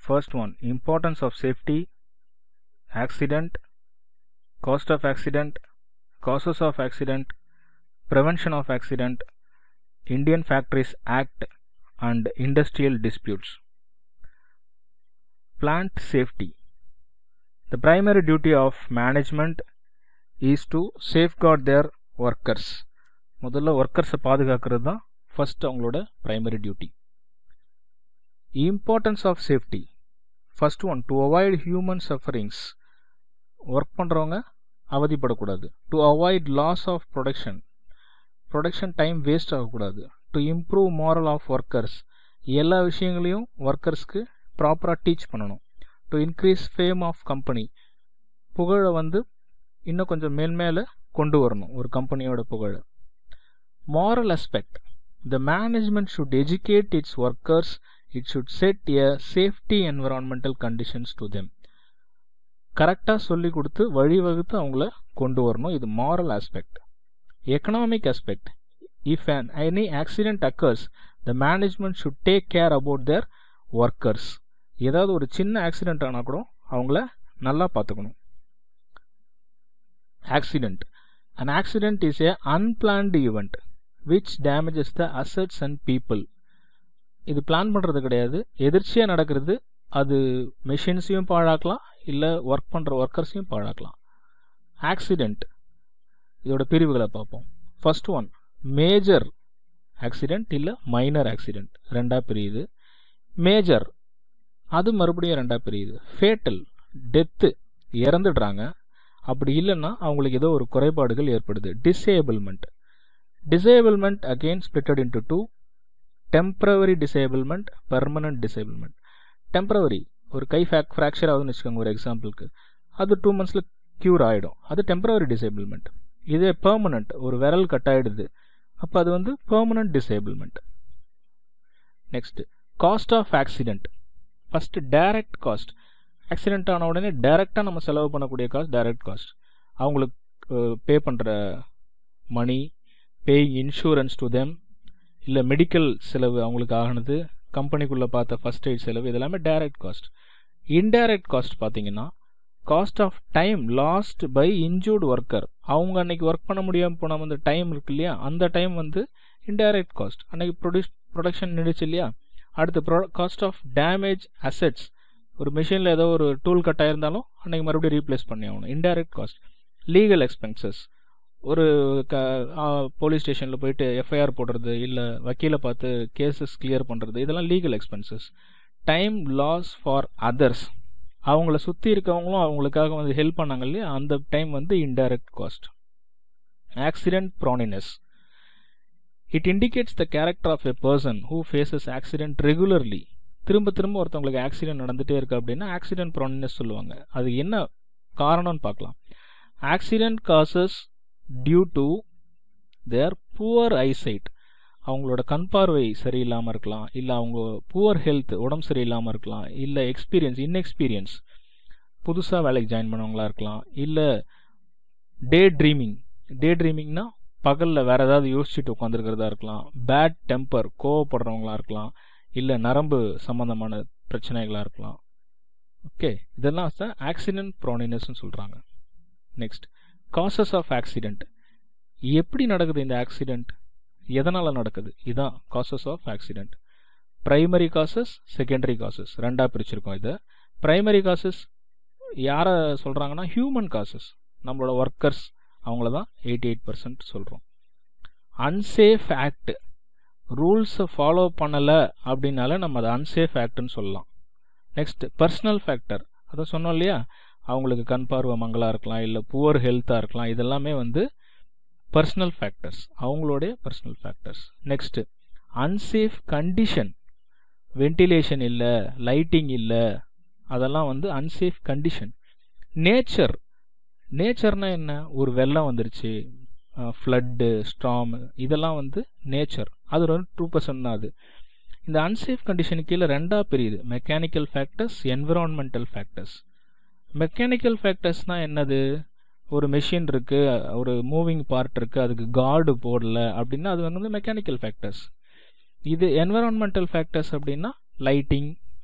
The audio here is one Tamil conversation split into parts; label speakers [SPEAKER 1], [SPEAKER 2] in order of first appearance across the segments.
[SPEAKER 1] first one importance of safety accident cost of accident causes of accident prevention of accident indian factories act and industrial disputes plant safety the primary duty of management is to safeguard their workers முதல்ல ஒர்க்கர்ஸை பாதுகாக்கிறது தான் ஃபர்ஸ்ட் அவங்களோட primary duty importance of safety first one to avoid human sufferings work பண்ணுறவங்க அவதிப்படக்கூடாது to avoid loss of production production time waste ஆகக்கூடாது to improve morale of workers எல்லா விஷயங்களையும் ஒர்க்கர்ஸ்க்கு ப்ராப்பராக டீச் பண்ணணும் to increase fame of company புகழை வந்து இன்னும் கொஞ்சம் மேல்மேலே கொண்டு வரணும் ஒரு கம்பெனியோட புகழை moral aspect the management should educate its workers it should set a safety environmental conditions to them கரெக்டாக சொல்லி கொடுத்து வழிவகுத்து அவங்கள கொண்டு வரணும் இது moral aspect economic aspect if an any accident occurs the management should take care about their workers ஏதாவது ஒரு சின்ன ஆக்சிடென்ட் ஆனால் கூட அவங்கள நல்லா பார்த்துக்கணும் accident an accident is a unplanned event which damages the assets and people இது பிளான் பண்ணுறது கிடையாது எதிர்ச்சியாக நடக்கிறது அது மெஷின்ஸையும் பாழாக்கலாம் இல்லை ஒர்க் பண்ணுற ஒர்க்கர்ஸையும் பாழாக்கலாம் ஆக்சிடெண்ட் இதோட பிரிவுகளை பார்ப்போம் ஃபர்ஸ்ட் ஒன் மேஜர் ஆக்சிடெண்ட் இல்லை மைனர் ஆக்சிடெண்ட் ரெண்டாக பிரியுது மேஜர் அது மறுபடியும் ரெண்டாக பிரியுது ஃபேட்டல் டெத்து இறந்துடுறாங்க அப்படி இல்லைன்னா அவங்களுக்கு ஏதோ ஒரு குறைபாடுகள் ஏற்படுது disablement disablement again splitted into two temporary disablement permanent disablement temporary ஒரு கை ஃபேக் ஃப்ராக்சர் ஆகுதுன்னு வச்சுக்கோங்க ஒரு எக்ஸாம்பிளுக்கு அது டூ மந்த்ஸில் க்யூர் ஆகிடும் அது டெம்பரவரி டிசேபிள்மெண்ட் இதே பெர்மனன்ட் ஒரு விரல் கட் ஆகிடுது அப்போ அது வந்து permanent disablement next cost of accident first direct cost accident ஆன உடனே டைரெக்டாக நம்ம செலவு பண்ணக்கூடிய காஸ்ட் டைரக்ட் காஸ்ட் அவங்களுக்கு பே பண்ணுற money paying insurance to them இல்லை மெடிக்கல் செலவு அவங்களுக்கு ஆகினது கம்பெனிக்குள்ளே பார்த்த ஃபஸ்ட் எய்ட் செலவு இதெல்லாமே டைரக்ட் காஸ்ட் இன்டைரக்ட் காஸ்ட் பார்த்தீங்கன்னா cost of time lost by injured worker அவங்க அன்னைக்கு ஒர்க் பண்ண முடியாமல் போன அந்த டைம் இருக்கு இல்லையா அந்த டைம் வந்து இன்டைரக்ட் காஸ்ட் அன்னைக்கு ப்ரொடியூஸ் ப்ரொடக்ஷன் நின்றுச்சு இல்லையா அடுத்து pro cost of damage assets ஒரு மிஷினில் ஏதோ ஒரு டூல் கட் ஆயிருந்தாலும் அன்றைக்கி மறுபடியும் ரீப்ளேஸ் பண்ணி ஆகணும் இன்டைரக்ட் காஸ்ட் லீகல் எக்ஸ்பென்சஸ் ஒரு க போலீஸ் ஸ்டேஷனில் போயிட்டு எஃப்ஐஆர் போடுறது இல்லை வக்கீலை பார்த்து கேசஸ் கிளியர் பண்ணுறது இதெல்லாம் legal expenses time loss for others அவங்கள சுற்றி இருக்கவங்களும் அவங்களுக்காக வந்து ஹெல்ப் பண்ணாங்க இல்லையா அந்த டைம் வந்து indirect cost accident proneness it indicates the character of a person who faces accident regularly திரும்ப திரும்ப ஒருத்தவங்களுக்கு ஆக்சிடென்ட் நடந்துகிட்டே இருக்கு அப்படின்னா ஆக்சிடென்ட் ப்ரானினஸ் சொல்லுவாங்க அது என்ன காரணம்னு பார்க்கலாம் accident causes due to their poor eyesight அவங்களோட கண் பார்வை சரியில்லாமல் இருக்கலாம் இல்லை அவங்க புவர் ஹெல்த் உடம்பு சரியில்லாமல் இருக்கலாம் இல்லை எக்ஸ்பீரியன்ஸ் இன்எக்ஸ்பீரியன்ஸ் புதுசாக வேலைக்கு ஜாயின் பண்ணவங்களா இருக்கலாம் இல்லை டே ட்ரீமிங் டே ட்ரீமிங்னா பகலில் வேறு ஏதாவது யோசிச்சுட்டு உட்காந்துருக்கிறதா இருக்கலாம் பேட் டெம்பர் கோவப்படுறவங்களா இருக்கலாம் இல்லை நரம்பு சம்மந்தமான பிரச்சனைகளாக இருக்கலாம் ஓகே இதெல்லாம் ஆக்சிடென்ட் ப்ரானினஸ்னு சொல்கிறாங்க நெக்ஸ்ட் காசஸ் ஆஃப் ஆக்சிடென்ட் எப்படி நடக்குது இந்த ஆக்சிடென்ட் எதனால் நடக்குது இதுதான் causes of accident primary causes secondary causes ரெண்டாக பிரிச்சிருக்கோம் இதை ப்ரைமரி காசஸ் யாரை சொல்கிறாங்கன்னா ஹியூமன் காசஸ் நம்மளோட ஒர்க்கர்ஸ் அவங்கள தான் எயிட்டி எயிட் பர்சன்ட் சொல்கிறோம் அன்சேஃப் ஆக்ட் ரூல்ஸை ஃபாலோ பண்ணலை அப்படின்னால நம்ம அதை அன்சேஃப் ஆக்ட்னு சொல்லலாம் நெக்ஸ்ட் பர்சனல் ஃபேக்டர் அதை சொன்னோம் இல்லையா அவங்களுக்கு கண் பார்வை மங்களாக இருக்கலாம் இல்லை புவர் ஹெல்த்தாக இருக்கலாம் இதெல்லாமே வந்து பர்சனல் ஃபேக்டர்ஸ் அவங்களுடைய personal factors next unsafe condition ventilation இல்லை லைட்டிங் இல்லை அதெல்லாம் வந்து அன்சேஃப் கண்டிஷன் நேச்சர் நேச்சர்னா என்ன ஒரு வெள்ளம் வந்துருச்சு ஃப்ளட்டு ஸ்ட்ராம் இதெல்லாம் வந்து நேச்சர் அது வந்து டூ பர்சன்ட் தான் அது இந்த அன்சேஃப் கண்டிஷனுக்கு கீழே ரெண்டாக பிரியுது mechanical factors environmental factors mechanical ஃபேக்டர்ஸ்னால் என்னது ஒரு மெஷின் இருக்குது ஒரு மூவிங் பார்ட் இருக்குது அதுக்கு கார்டு போடல அப்படின்னா அது வந்து மெக்கானிக்கல் ஃபேக்டர்ஸ் இது என்விரான்மெண்டல் ஃபேக்டர்ஸ் அப்படின்னா லைட்டிங்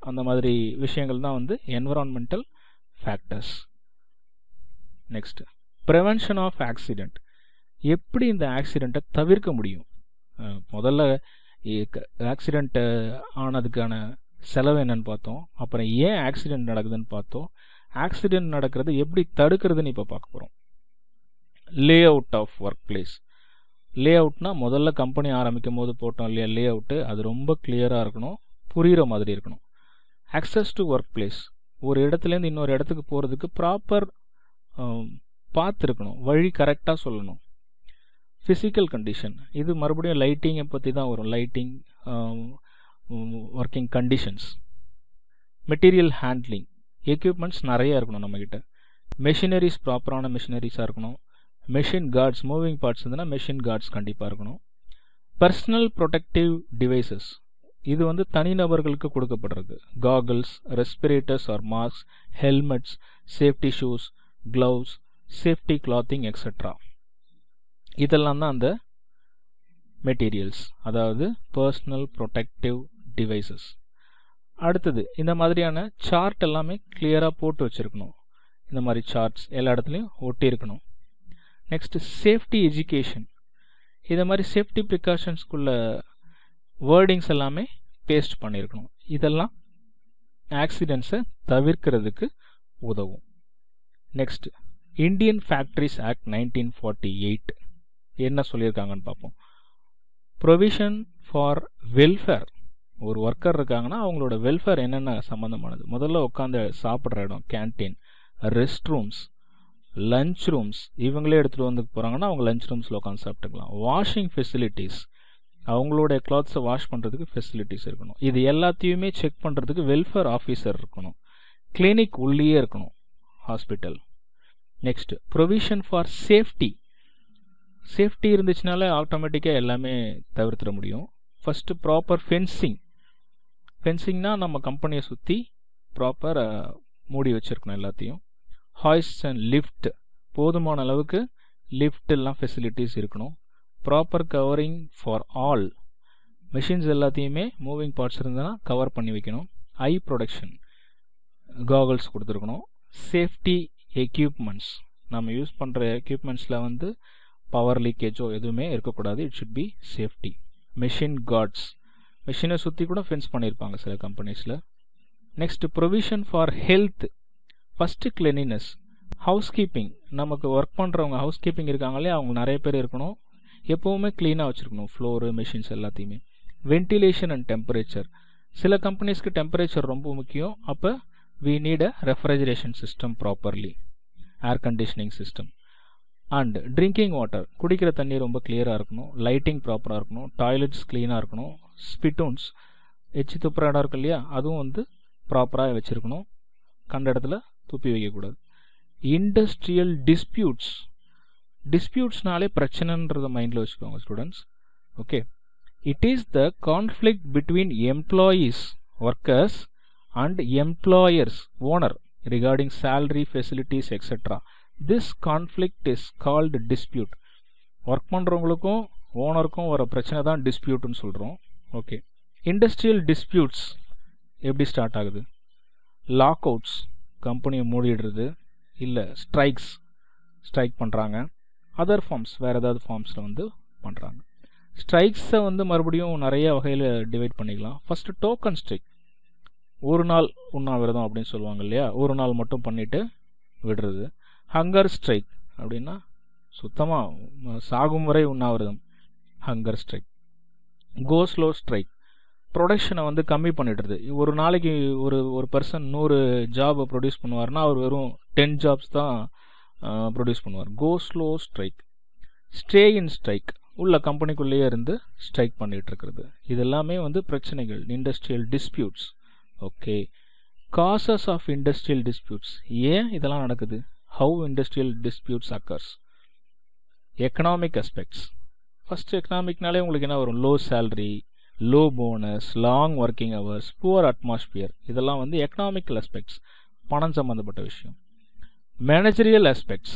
[SPEAKER 1] அந்த மாதிரி விஷயங்கள் தான் வந்து environmental factors next prevention of accident எப்படி இந்த ஆக்சிடெண்ட்டை தவிர்க்க முடியும் அஹ் முதல்ல ஆக்சிடெண்ட் ஆனதுக்கான செலவு என்னன்னு பார்த்தோம் அப்புறம் ஏன் ஆக்சிடெண்ட் நடக்குதுன்னு பார்த்தோம் ஆக்சிடெண்ட் நடக்கிறது எப்படி தடுக்கிறதுன்னு இப்போ பார்க்க போகிறோம் layout of workplace லே அவுட்னா முதல்ல கம்பெனி ஆரம்பிக்கும் போது போட்டோம் இல்லையா லே அவுட்டு அது ரொம்ப கிளியராக இருக்கணும் புரிகிற மாதிரி இருக்கணும் அக்சஸ் டு ஒர்க் பிளேஸ் ஒரு இடத்துலேருந்து இன்னொரு இடத்துக்கு போகிறதுக்கு ப்ராப்பர் பாத் இருக்கணும் வழி கரெக்டாக சொல்லணும் ஃபிசிக்கல் கண்டிஷன் இது மறுபடியும் லைட்டிங்கை பற்றி தான் வரும் lighting working conditions material handling equipments நிறைய இருக்கணும் நம்மக்கிட்ட மெஷினரிஸ் ப்ராப்பரான மெஷினரிஸாக இருக்கணும் மெஷின் கார்ட்ஸ் மூவிங் பார்ட்ஸ் இருந்ததுன்னா மெஷின் கார்ட்ஸ் கண்டிப்பாக இருக்கணும் பர்சனல் ப்ரொடெக்டிவ் டிவைசஸ் இது வந்து தனிநபர்களுக்கு கொடுக்கப்படுறது goggles respirators or mask helmets safety shoes gloves safety clothing etcetera இதெல்லாம் தான் அந்த மெட்டீரியல்ஸ் அதாவது பர்சனல் ப்ரொடெக்டிவ் டிவைசஸ் அடுத்தது இந்த மாதிரியான சார்ட் எல்லாமே கிளியராக போட்டு வச்சுருக்கணும் இந்த மாதிரி சார்ட்ஸ் எல்லா இடத்துலையும் ஒட்டி இருக்கணும் நெக்ஸ்ட் சேஃப்டி எஜுகேஷன் இதை மாதிரி சேஃப்டி ப்ரிகாஷன்ஸ்குள்ள வேர்டிங்ஸ் எல்லாமே பேஸ்ட் பண்ணியிருக்கணும் இதெல்லாம் ஆக்சிடென்ட்ஸை தவிர்க்கிறதுக்கு உதவும் next Indian factories act nineteen forty eight என்ன சொல்லியிருக்காங்கன்னு பார்ப்போம் ப்ரொவிஷன் ஃபார் வெல்ஃபேர் ஒரு ஒர்க்கர் இருக்காங்கன்னா அவங்களோட வெல்ஃபேர் என்னென்ன சம்மந்தமானது முதல்ல உட்காந்து சாப்பிட்ற இடம் canteen rest rooms lunch rooms இவங்களே எடுத்துகிட்டு வந்து போகிறாங்கன்னா அவங்க லஞ்ச் ரூம்ஸில் உட்காந்து சாப்பிட்டுக்கலாம் வாஷிங் ஃபெசிலிட்டிஸ் அவங்களோட கிளாத்ஸை வாஷ் பண்ணுறதுக்கு ஃபெசிலிட்டிஸ் இருக்கணும் இது எல்லாத்தையுமே செக் பண்ணுறதுக்கு வெல்ஃபேர் ஆஃபீஸர் இருக்கணும் கிளினிக் உள்ளேயே இருக்கணும் hospital next provision for safety safety இருந்துச்சுனாலே ஆட்டோமேட்டிக்காக எல்லாமே தவிர்த்திட முடியும் ஃபஸ்ட்டு ப்ராப்பர் ஃபென்சிங் ஃபென்சிங்னா நம்ம கம்பெனியை சுற்றி ப்ராப்பர் மூடி வச்சுருக்கணும் எல்லாத்தையும் ஹாய்ஸ் அண்ட் லிஃப்ட் போதுமான அளவுக்கு லிஃப்ட் எல்லாம் ஃபெசிலிட்டிஸ் இருக்கணும் proper covering for all machines எல்லாத்தையுமே மூவிங் பார்ட்ஸ் இருந்ததுன்னா கவர் பண்ணி வைக்கணும் ஐ ப்ரொடக்ஷன் காகல்ஸ் கொடுத்துருக்கணும் சேஃப்டி எக்யூப்மெண்ட்ஸ் நம்ம யூஸ் பண்ணுற எக்யூப்மெண்ட்ஸில் வந்து பவர் லீக்கேஜோ எதுவுமே இருக்கக்கூடாது it should be safety machine guards மிஷினை சுற்றி கூட ஃபென்ஸ் பண்ணியிருப்பாங்க சில கம்பெனிஸில் next provision for health first cleanliness housekeeping நமக்கு ஒர்க் பண்ணுறவங்க ஹவுஸ் கீப்பிங் இருக்காங்களே அவங்க நிறைய பேர் இருக்கணும் எப்போவுமே க்ளீனாக வச்சுருக்கணும் ஃப்ளோரு மிஷின்ஸ் எல்லாத்தையுமே வென்டிலேஷன் அண்ட் டெம்பரேச்சர் சில கம்பெனிஸ்க்கு டெம்பரேச்சர் ரொம்ப முக்கியம் அப்போ we need a refrigeration system properly air conditioning system and drinking water குடிக்கிற தண்ணி ரொம்ப கிளியராக இருக்கணும் லைட்டிங் ப்ராப்பராக இருக்கணும் டாய்லெட்ஸ் க்ளீனாக இருக்கணும் ஸ்பிட்டூன்ஸ் எச்சி துப்புற இடம் இருக்கு இல்லையா அதுவும் வந்து ப்ராப்பராக வச்சுருக்கணும் கண்ட இடத்துல துப்பி வைக்கக்கூடாது இண்டஸ்ட்ரியல் டிஸ்பியூட்ஸ் டிஸ்பியூட்ஸ்னாலே பிரச்சனைன்றத மைண்டில் வச்சுக்கோங்க students okay it is the conflict between employees workers and employers owner regarding salary facilities etcetera this conflict is called dispute work பண்ணுறவங்களுக்கும் ஓனருக்கும் வர பிரச்சனை தான் டிஸ்பியூட்னு சொல்கிறோம் ஓகே இண்டஸ்ட்ரியல் டிஸ்பியூட்ஸ் எப்படி ஸ்டார்ட் ஆகுது லாக் அவுட்ஸ் கம்பெனியை மூடிடுறது இல்லை ஸ்ட்ரைக்ஸ் ஸ்ட்ரைக் பண்ணுறாங்க அதர் ஃபார்ம்ஸ் வேறு ஏதாவது ஃபார்ம்ஸில் வந்து பண்ணுறாங்க ஸ்ட்ரைக்ஸை வந்து மறுபடியும் நிறைய வகையில் டிவைட் பண்ணிக்கலாம் ஃபஸ்ட்டு டோக்கன் ஸ்ட்ரைக் ஒரு நாள் உண்ணாவிரதம் அப்படின்னு சொல்லுவாங்க இல்லையா ஒரு நாள் மட்டும் பண்ணிவிட்டு விடுறது ஹங்கர் ஸ்ட்ரைக் அப்படின்னா சுத்தமாக சாகும் வரை உண்ணாவிரதம் hunger strike go slow strike ப்ரொடக்ஷனை வந்து கம்மி பண்ணிடுறது ஒரு நாளைக்கு ஒரு ஒரு பர்சன் நூறு ஜாபை ப்ரொடியூஸ் பண்ணுவார்னா அவர் வெறும் டென் ஜாப்ஸ் தான் ப்ரொடியூஸ் பண்ணுவார் go slow strike stay in strike உள்ள கம்பெனிக்குள்ளேயே இருந்து ஸ்ட்ரைக் பண்ணிட்டு இருக்கிறது இதெல்லாமே வந்து பிரச்சனைகள் industrial disputes okay causes of industrial disputes ஏன் இதெல்லாம் நடக்குது how industrial disputes occurs economic aspects first எக்கனாமிக்னாலே உங்களுக்கு என்ன வரும் low salary low bonus long working hours poor atmosphere இதெல்லாம் வந்து எக்கனாமிக்கல் அஸ்பெக்ட்ஸ் பணம் சம்மந்தப்பட்ட விஷயம் மேனேஜரியல் அஸ்பெக்ட்ஸ்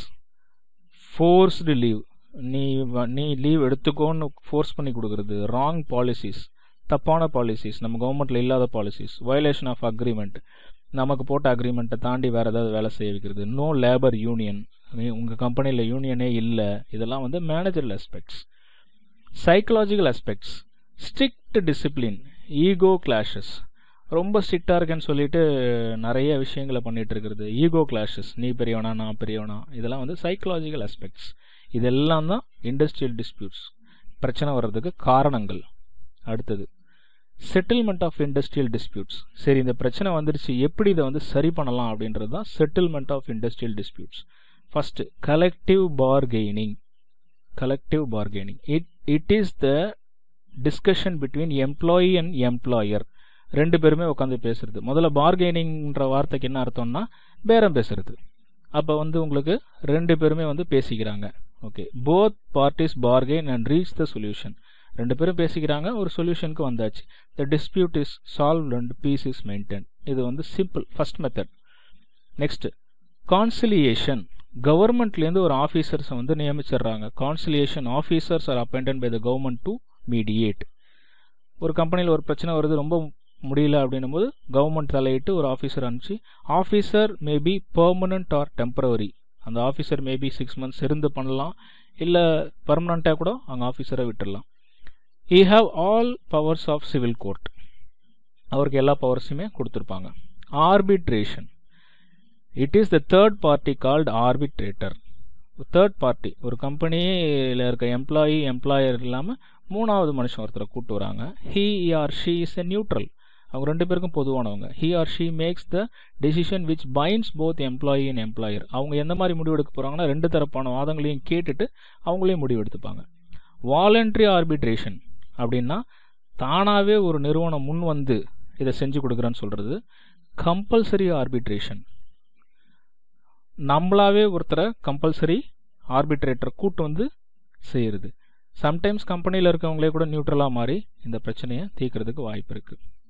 [SPEAKER 1] ஃபோர்ஸ்டு லீவ் நீ நீ லீவ் எடுத்துக்கோன்னு ஃபோர்ஸ் பண்ணி கொடுக்குறது ராங் பாலிசிஸ் தப்பான பாலிசிஸ் நம்ம கவர்மெண்ட்டில் இல்லாத பாலிசிஸ் வயலேஷன் ஆஃப் அக்ரிமெண்ட் நமக்கு போட்ட அக்ரிமெண்ட்டை தாண்டி வேறு ஏதாவது வேலை செய்ய வைக்கிறது நோ லேபர் யூனியன் உங்கள் கம்பெனியில் யூனியனே இல்லை இதெல்லாம் வந்து managerial aspects psychological aspects strict discipline ego clashes ரொம்ப ஸ்ட்ரிக்டாக இருக்கேன்னு சொல்லிட்டு நிறைய விஷயங்களை பண்ணிட்டு இருக்கிறது ஈகோ கிளாஷஸ் நீ பெரியவனா நான் பெரியவனா இதெல்லாம் வந்து சைக்கலாஜிக்கல் அஸ்பெக்ட்ஸ் இதெல்லாம் தான் இண்டஸ்ட்ரியல் டிஸ்பியூட்ஸ் பிரச்சனை வர்றதுக்கு காரணங்கள் அடுத்தது செட்டில்மெண்ட் ஆஃப் இண்டஸ்ட்ரியல் டிஸ்பியூட்ஸ் சரி இந்த பிரச்சனை வந்துருச்சு எப்படி இதை வந்து சரி பண்ணலாம் அப்படின்றது தான் settlement of industrial disputes first collective bargaining collective bargaining it it is the discussion between employee and employer ரெண்டு பேருமே உட்காந்து பேசுறது முதல்ல பார்கெய்னிங்ன்ற வார்த்தைக்கு என்ன அர்த்தம்னா பேரம் பேசுறது அப்போ வந்து உங்களுக்கு ரெண்டு பேருமே வந்து பேசிக்கிறாங்க okay both parties bargain and reach the solution ரெண்டு பேரும் பேசிக்கிறாங்க ஒரு சொல்யூஷனுக்கு வந்தாச்சு the dispute is solve and peace is maintain இது வந்து simple first method next conciliation கவர்மெண்ட்லேருந்து ஒரு ஆஃபீஸர்ஸை வந்து நியமிச்சிடுறாங்க conciliation officers are appointed by the government to mediate ஒரு கம்பெனியில் ஒரு பிரச்சனை வருது ரொம்ப முடியல அப்படின்னும் போது கவர்மெண்ட் தலையிட்டு ஒரு ஆஃபீஸர் அனுப்பிச்சு officer maybe permanent or temporary அந்த ஆஃபீஸர் மேபி சிக்ஸ் மந்த்ஸ் இருந்து பண்ணலாம் இல்லை பர்மனண்ட்டாக கூட அங்கே ஆஃபீஸரை விட்டுடலாம் he have all powers of civil court அவருக்கு எல்லா பவர்ஸுமே கொடுத்துருப்பாங்க arbitration it is the third party called arbitrator third party ஒரு கம்பெனியில் இருக்க எம்ப்ளாயி எம்ப்ளாயர் இல்லாமல் மூணாவது மனுஷன் ஒருத்தரை கூட்டு வராங்க he or she is a neutral அவங்க ரெண்டு பேருக்கும் பொதுவானவங்க he or she makes the decision which binds both employee and employer அவங்க எந்த மாதிரி முடிவு எடுக்க போகிறாங்கன்னா ரெண்டு தரப்பான வாதங்களையும் கேட்டுட்டு அவங்களையும் முடிவு எடுத்துப்பாங்க வாலண்ட்ரி ஆர்பிட்ரேஷன் அப்படின்னா தானாகவே ஒரு நிறுவனம் முன் வந்து இதை செஞ்சு கொடுக்குறேன்னு சொல்கிறது கம்பல்சரி ஆர்பிட்ரேஷன் நம்மளாவே ஒருத்தரை கம்பல்சரி ஆர்பிட்ரேட்டர் கூட்டு வந்து செய்கிறது சம்டைம்ஸ் கம்பெனியில் இருக்கவங்களே கூட நியூட்ரலாக மாறி இந்த பிரச்சனையை தீர்க்கறதுக்கு வாய்ப்பு இருக்குது